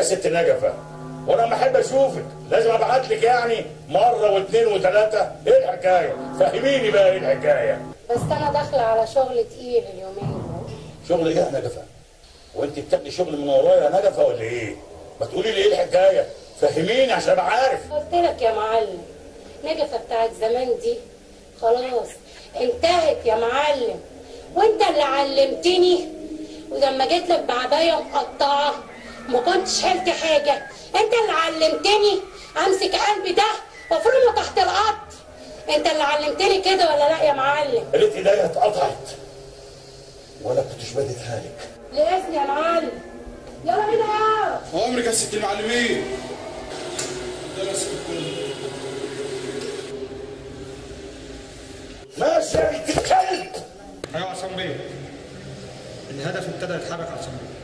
ست نجفه وانا لما احب اشوفك لازم ابعت لك يعني مره واثنين وثلاثه ايه الحكايه فهميني بقى ايه الحكايه بس انا داخله على شغل تقيل اليومين دول شغل ايه يا نجفه وانت بتاخدي شغل من ورايا يا نجفه ولا ايه ما تقولي لي ايه الحكايه فهميني عشان ابقى عارف قلت لك يا معلم نجفة بتاعت زمان دي خلاص انتهت يا معلم وانت اللي علمتني ولما جيت لك بعبايه مقطعه ما كنتش حلت حاجه انت اللي علمتني امسك قلبي ده وافرمه تحت القط انت اللي علمتني كده ولا لا يا معلم قالت ايديا اتقطعت ولا كنتش بديتها لك لإذن يا معلم يلا بينا يا عمرك يا ست المعلمين ده مسك الكل ماشي يا بنت الكلب ايوه عصام بيه الهدف ابتدى يتحرك عصام بيه